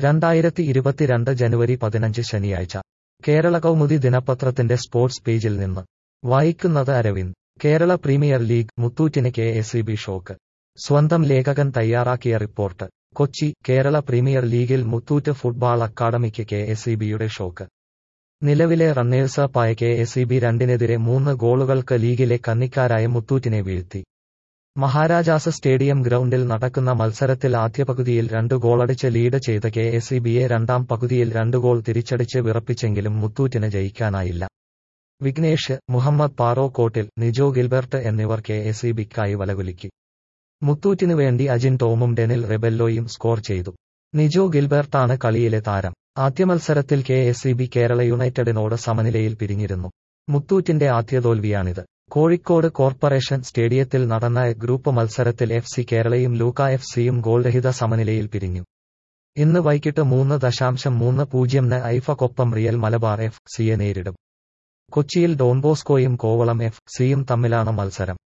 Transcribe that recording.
രണ്ടായിരത്തി ഇരുപത്തിരണ്ട് ജനുവരി പതിനഞ്ച് ശനിയാഴ്ച കേരള കൗമുദി ദിനപത്രത്തിന്റെ സ്പോർട്സ് പേജിൽ നിന്ന് വായിക്കുന്നത് അരവിന്ദ് കേരള പ്രീമിയർ ലീഗ് മുത്തൂറ്റിന് K S E B shock സ്വന്തം ലേഖകൻ തയ്യാറാക്കിയ റിപ്പോർട്ട് കൊച്ചി കേരള പ്രീമിയർ ലീഗിൽ മുത്തൂറ്റ് ഫുട്ബാൾ അക്കാദമിക്ക് കെ എസ് ഇ ബിയുടെ ഷോക്ക് നിലവിലെ റണ്ണേഴ്സപ്പായ കെ എസ് ഇ ബി രണ്ടിനെതിരെ മൂന്ന് ഗോളുകൾക്ക് ലീഗിലെ കന്നിക്കാരായ മുത്തൂറ്റിനെ വീഴ്ത്തി മഹാരാജാസ് സ്റ്റേഡിയം ഗ്രൗണ്ടിൽ നടക്കുന്ന മത്സരത്തിൽ ആദ്യ പകുതിയിൽ രണ്ട് ഗോളടിച്ച് ലീഡ് ചെയ്ത കെ എസ് ഇ ബിയെ രണ്ടാം പകുതിയിൽ രണ്ട് ഗോൾ തിരിച്ചടിച്ച് വിറപ്പിച്ചെങ്കിലും മുത്തൂറ്റിന് ജയിക്കാനായില്ല വിഘ്നേഷ് മുഹമ്മദ് പാറോക്കോട്ടിൽ നിജോ ഗിൽബർട്ട് എന്നിവർ കെ എസ് ഇ ബിക്കായി വലകുലുക്കി മുത്തൂറ്റിനു വേണ്ടി അജിൻ ടോമും ഡെനിൽ റെബെല്ലോയും സ്കോർ ചെയ്തു നിജോ ഗിൽബർട്ടാണ് കളിയിലെ താരം ആദ്യ മത്സരത്തിൽ K S E B Kerala യുണൈറ്റഡിനോട് സമനിലയിൽ പിരിഞ്ഞിരുന്നു മുത്തൂറ്റിന്റെ ആദ്യ തോൽവിയാണിത് കോഴിക്കോട് കോർപ്പറേഷൻ സ്റ്റേഡിയത്തിൽ നടന്ന ഗ്രൂപ്പ് മത്സരത്തിൽ എഫ് സി കേരളയും ലൂക്ക എഫ് സിയും ഗോൾരഹിത സമനിലയിൽ പിരിഞ്ഞു ഇന്ന് വൈകിട്ട് മൂന്ന് ദശാംശം മൂന്ന് പൂജ്യംന് ഐഫക്കൊപ്പം റിയൽ മലബാർ എഫ് സിയെ നേരിടും കൊച്ചിയിൽ ഡോൺബോസ്കോയും കോവളം എഫ് സിയും തമ്മിലാണ് മത്സരം